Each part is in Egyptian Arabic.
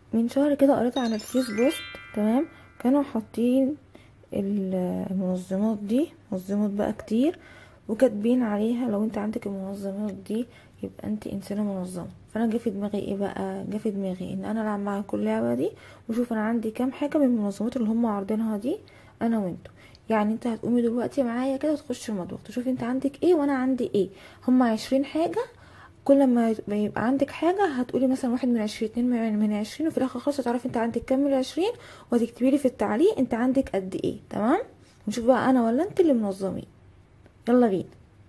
من شهر كده قريت على الفيس بوست تمام كانوا حاطين المنظمات دي منظمات بقى كتير وكاتبين عليها لو انت عندك المنظمات دي يبقى انت انسانه منظمه فانا جه في دماغي ايه بقى جه في دماغي ان انا العب معاكم اللعبه دي وشوف انا عندي كام حاجه من المنظمات اللي هم عارضينها دي انا وانتوا يعني انت هتقومي دلوقتي معايا كده وتخش المطبخ تشوفي انت عندك ايه وانا عندي ايه هم عشرين حاجه كل ما يبقى عندك حاجة هتقولي مثلا واحد من عشرين اتنين من عشرين وفي الاخر خالص هتعرفي انت عندك كام من عشرين وهتكتبي لي في التعليق انت عندك قد ايه تمام نشوف بقى انا ولا انت اللي منظمين يلا بينا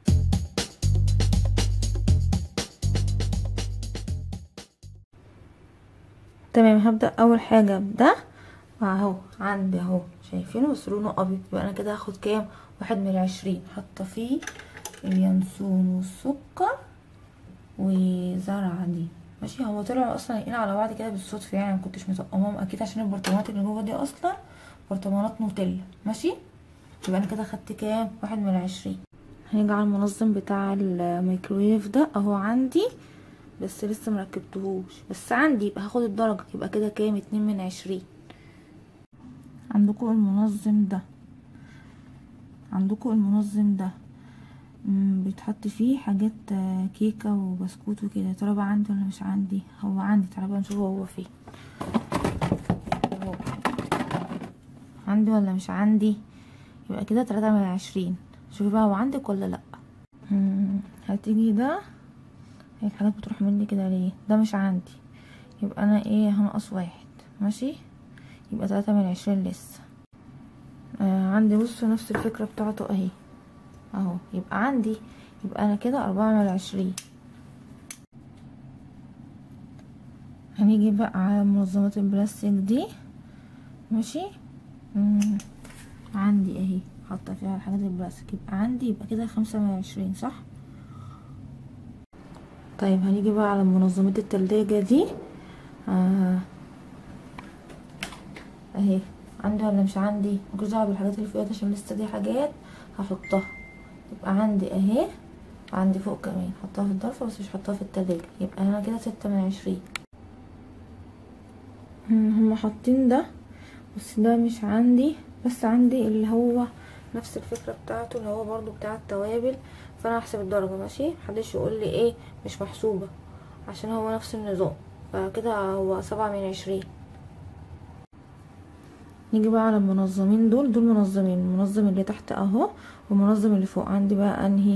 تمام هبدأ اول حاجة بده اهو عندي اهو شايفينه بس لونه ابيض يبقى انا كده هاخد كام واحد من العشرين حاطه فيه اليانسون والسكر وزرعه دي ماشي هو طلعوا اصلا لاقيين على بعض كده بالصدفه يعني ما كنتش مطقماهم اكيد عشان البرطمانات اللي جوه دي اصلا برطمانات نوتيلا ماشي يبقى انا كده خدت كام واحد من العشرين هنيجي على المنظم بتاع الميكرويف ده اهو عندي بس لسه مركبتهوش بس عندي يبقى هاخد الدرجه يبقى كده كام اتنين من عشرين عندكم المنظم ده عندكم المنظم ده بيتحط فيه حاجات كيكة وبسكوت وكده ترى بقى عندي ولا مش عندي هو عندي تعالى بقى نشوف هو فين هو. عندي ولا مش عندي يبقى كده تلاتة من عشرين شوفي بقى هو عندك ولا لا هتيجي ده هي الحاجات بتروح مني كده ليه ده مش عندي يبقى انا ايه هنقص واحد ماشي يبقى تلاتة من عشرين لسه آه عندي بصوا نفس الفكرة بتاعته اهي اهو يبقى عندي يبقى انا كده اربعة من عشرين هنيجي بقى على منظمات البلاستيك دي ماشي مم. عندي اهي حاطه فيها الحاجات البلاستيك يبقى عندي يبقى كده خمسة من عشرين صح طيب هنيجي بقى على منظمات التلاجة دي آه. اهي عندي ولا مش عندي مكنتش دعوه بالحاجات اللي فوق عشان لسه دي حاجات هحطها يبقى عندي اهي عندي فوق كمان حطها في الضرفة بس مش حطها في التلاجة يبقى انا كده ستة من عشرين هما حاطين ده بس ده مش عندي بس عندي اللي هو نفس الفكرة بتاعته اللي هو برضو بتاع التوابل فانا هحسب الدرجة ماشي محدش يقول لي ايه مش محسوبة عشان هو نفس النظام فكده هو سبعة من عشرين نيجي بقى على المنظمين دول دول منظمين المنظم اللي تحت اهو والمنظم اللي فوق عندي بقى انهي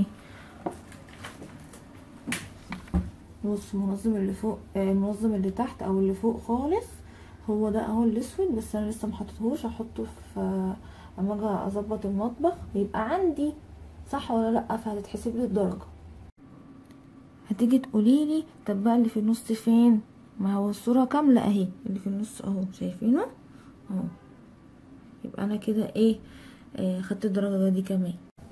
بص المنظم اللي فوق المنظم اللي تحت او اللي فوق خالص هو ده اهو الاسود بس انا لسه محطتهوش هحطه في اما اجي اظبط المطبخ يبقى عندي صح ولا لا فهتتحسب لي الدرجه هتيجي تقولي لي طب بقى اللي في النص فين ما هو الصوره كامله اهي اللي في النص اهو شايفينه اهو يبقى انا كده ايه آه خدت الدرجه دي كمان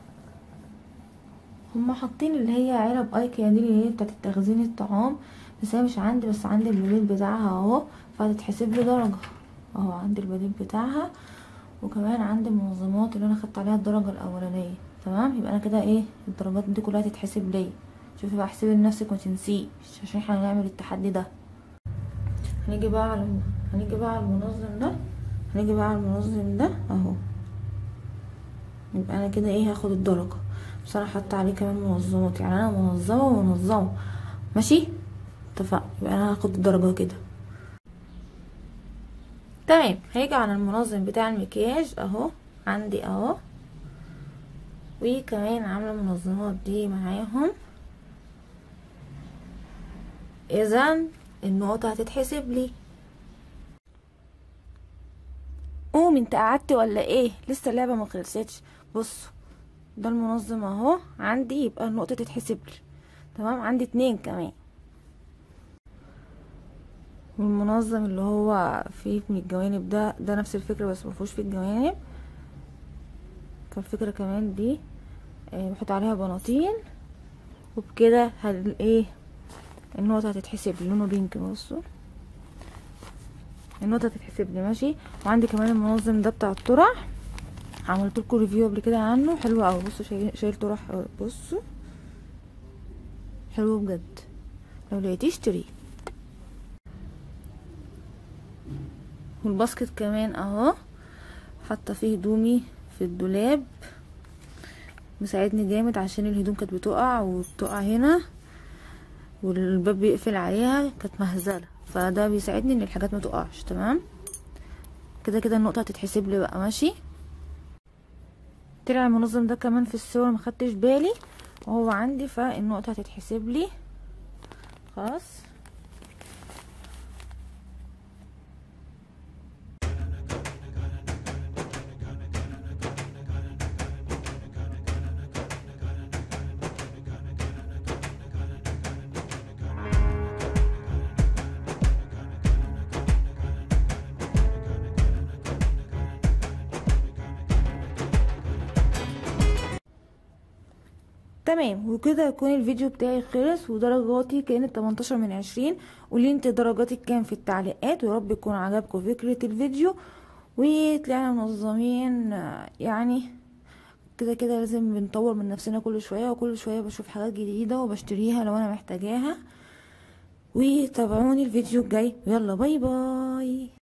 هما حاطين اللي هي علب ايكيا دي اللي هي بتاعت تخزين الطعام بس هي مش عندي بس عندي البديل بتاعها اهو فهتتحسب لي درجه اهو عندي البديل بتاعها وكمان عندي المنظمات اللي انا خدت عليها الدرجه الاولانيه تمام يبقى انا كده ايه الدرجات دي كلها تتحسب ليا شوفي بقى احسبي لنفسك وتنسيش عشان احنا هنعمل التحدي ده هنيجي بقى على هنيجي بقى على المنظم ده هنيجي بقى على المنظم ده اهو يبقى انا كده ايه هاخد الدرجه بس انا حاطه عليه كمان منظمات يعني انا منظمه ومنظمه ماشي اتفقنا يبقى انا هاخد الدرجه كده تمام هيجي على المنظم بتاع المكياج اهو عندي اهو وكمان عامله المنظمات دي معاهم اذا النقطه هتتحسب لي قوم انت قعدت ولا ايه لسه اللعبه ما خلصتش بصوا ده المنظم اهو عندي يبقى النقطه تتحسب لي تمام عندي اتنين كمان والمنظم اللي هو فيه من الجوانب ده ده نفس الفكره بس مفيهوش في الجوانب فالفكره كمان دي آه بحط عليها بناطيل وبكده هل ايه النقطه هتتحسب لي لونه بينك بصوا النقطه تتحسب لي ماشي وعندي كمان المنظم ده بتاع الطرح عملت لكم ريفيو قبل كده عنه حلو قوي بصوا شايل, شايل طرح بصوا حلو بجد لو لقيتيه اشتريه والباسكت كمان اهو حاطه فيه هدومي في الدولاب مساعدني جامد عشان الهدوم كانت بتقع وبتقع هنا والباب بيقفل عليها كانت مهزله فده بيساعدني ان الحاجات ما تقعش تمام كده كده النقطه هتتحسب لي بقى ماشي طلع المنظم ده كمان في الصور ما خدتش بالي وهو عندي فالنقطه هتتحسب لي خلاص تمام وكده يكون الفيديو بتاعي خلص ودرجاتي كانت 18 من 20 قولي انت درجاتك كام في التعليقات ويا رب يكون عجبكم فكرة الفيديو وطلعنا منظمين يعني كده كده لازم بنطور من نفسنا كل شوية وكل شوية بشوف حاجات جديدة وبشتريها لو انا محتاجاها وتابعوني الفيديو الجاي يلا باي باي